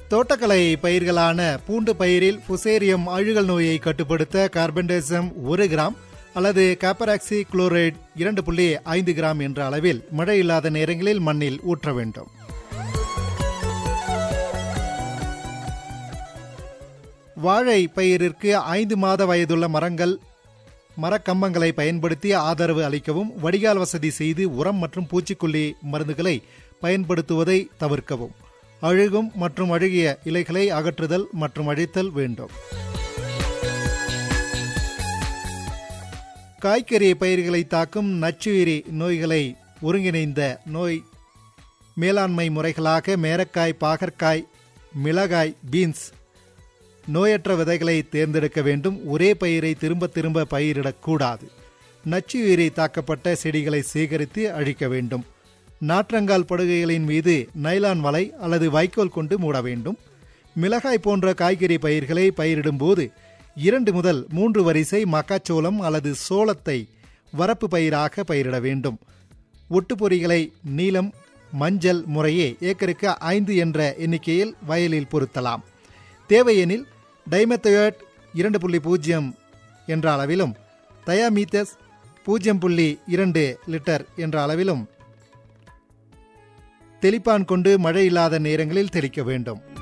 தோட்டக்கலை பயிர்களான பூண்டு பயிரில் புசேரியம் அழுகல் நோயை கட்டுப்படுத்த கார்பன்டேசம் ஒரு கிராம் அல்லது காப்பராக்சி குளோரைடு இரண்டு புள்ளி ஐந்து கிராம் என்ற அளவில் மழை இல்லாத நேரங்களில் மண்ணில் ஊற்ற வேண்டும் வாழை பயிரிற்கு ஐந்து மாத வயதுள்ள மரங்கள் மரக்கம்பங்களை பயன்படுத்தி ஆதரவு அளிக்கவும் வடிகால் வசதி செய்து உரம் மற்றும் பூச்சிக்கொல்லி மருந்துகளை பயன்படுத்துவதை தவிர்க்கவும் அழுகும் மற்றும் அழுகிய இலைகளை அகற்றுதல் மற்றும் அழித்தல் வேண்டும் காய்கறி பயிர்களை தாக்கும் நச்சுயிரி நோய்களை ஒருங்கிணைந்த நோய் மேலாண்மை முறைகளாக மேரக்காய் பாகற்காய் மிளகாய் பீன்ஸ் நோயற்ற விதைகளை தேர்ந்தெடுக்க வேண்டும் ஒரே பயிரை திரும்ப திரும்ப பயிரிடக்கூடாது நச்சுயிரி தாக்கப்பட்ட செடிகளை சேகரித்து அழிக்க வேண்டும் நாற்றங்கால் படுகைகளின் மீது நைலான் வலை அல்லது வைக்கோல் கொண்டு மூட வேண்டும் மிளகாய் போன்ற காய்கறி பயிர்களை பயிரிடும்போது இரண்டு முதல் மூன்று வரிசை மக்காச்சோளம் அல்லது சோளத்தை வரப்பு பயிராக பயிரிட வேண்டும் ஒட்டுப்பொறிகளை நீலம் மஞ்சள் முறையே ஏக்கருக்கு ஐந்து என்ற எண்ணிக்கையில் வயலில் பொருத்தலாம் தேவையெனில் டைமெத்தயோட் இரண்டு புள்ளி பூஜ்ஜியம் என்ற அளவிலும் தயாமீத்தஸ் பூஜ்ஜியம் புள்ளி இரண்டு லிட்டர் என்ற அளவிலும் தெளிப்பான் கொண்டு மழை இல்லாத நேரங்களில் தெளிக்க வேண்டும்